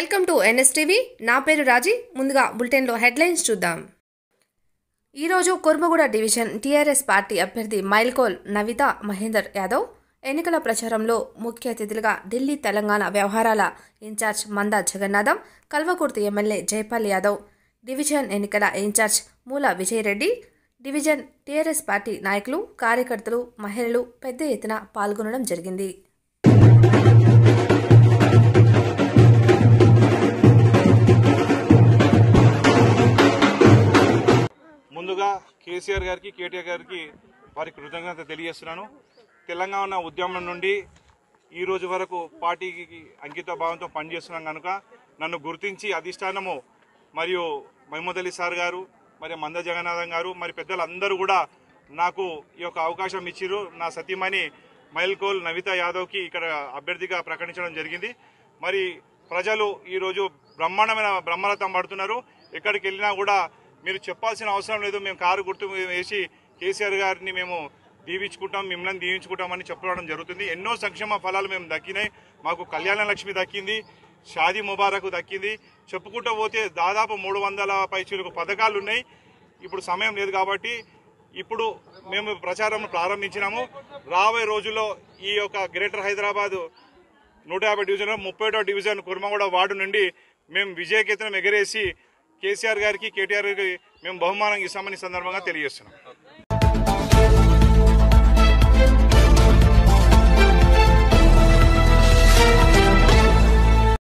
welcome to NSTV నా పేరు రాజీ ముందుగా బులెటిన్లో హెడ్లైన్స్ చూద్దాం ఈరోజు కుర్మగూడ డివిజన్ టీఆర్ఎస్ పార్టీ అభ్యర్థి మైల్కోల్ నవిత మహేందర్ యాదవ్ ఎన్నికల ప్రచారంలో ముఖ్య అతిథులుగా ఢిల్లీ తెలంగాణ వ్యవహారాల incharge Manda Jagannatham Kalwakurthy MLA Jaipal Yadav division ఎన్నికల incharge Moola Vijaya Reddy division TRS party నాయకులు కార్యకర్తలు మహిళలు పెద్ద ఎత్తున పాల్గొనడం జరిగింది ముందుగా కేసీఆర్ గారికి కేటీఆర్ గారికి వారి కృతజ్ఞత తెలియజేస్తున్నాను తెలంగాణ ఉద్యమం నుండి ఈ రోజు వరకు పార్టీకి అంకిత భావంతో పనిచేస్తున్నాం కనుక నన్ను గుర్తించి అధిష్టానము మరియు మహమూద్ అలీ సార్ గారు మరి మంద జగన్నాథం గారు మరి పెద్దలందరూ కూడా నాకు ఈ యొక్క అవకాశం ఇచ్చిర్రు నా సతీమణి మైల్కోల్ నవిత యాదవ్కి ఇక్కడ అభ్యర్థిగా ప్రకటించడం జరిగింది మరి ప్రజలు ఈరోజు బ్రహ్మాండమైన బ్రహ్మరథం పడుతున్నారు ఎక్కడికి వెళ్ళినా కూడా మీరు చెప్పాల్సిన అవసరం లేదు మేము కారు గుర్తు వేసి కేసీఆర్ గారిని మేము దీవించుకుంటాం మిమ్మల్ని దీవించుకుంటామని చెప్పడం జరుగుతుంది ఎన్నో సంక్షేమ ఫలాలు మేము దక్కినాయి మాకు కళ్యాణ లక్ష్మి దక్కింది షాదీ ముబారక్ దక్కింది చెప్పుకుంటూ పోతే దాదాపు మూడు వందల పైచీలకు పథకాలు ఉన్నాయి ఇప్పుడు సమయం లేదు కాబట్టి ఇప్పుడు మేము ప్రచారం ప్రారంభించినాము రాబోయే రోజుల్లో ఈ యొక్క గ్రేటర్ హైదరాబాద్ నూట యాభై డివిజన్లో ముప్పై డివిజన్ కుర్మగూడ వార్డు నుండి మేము విజయకేతనం ఎగరేసి కేసీఆర్ గారికి కేటీఆర్ గారికి మేము బహుమానం ఇస్తామని ఈ సందర్భంగా తెలియజేస్తున్నాం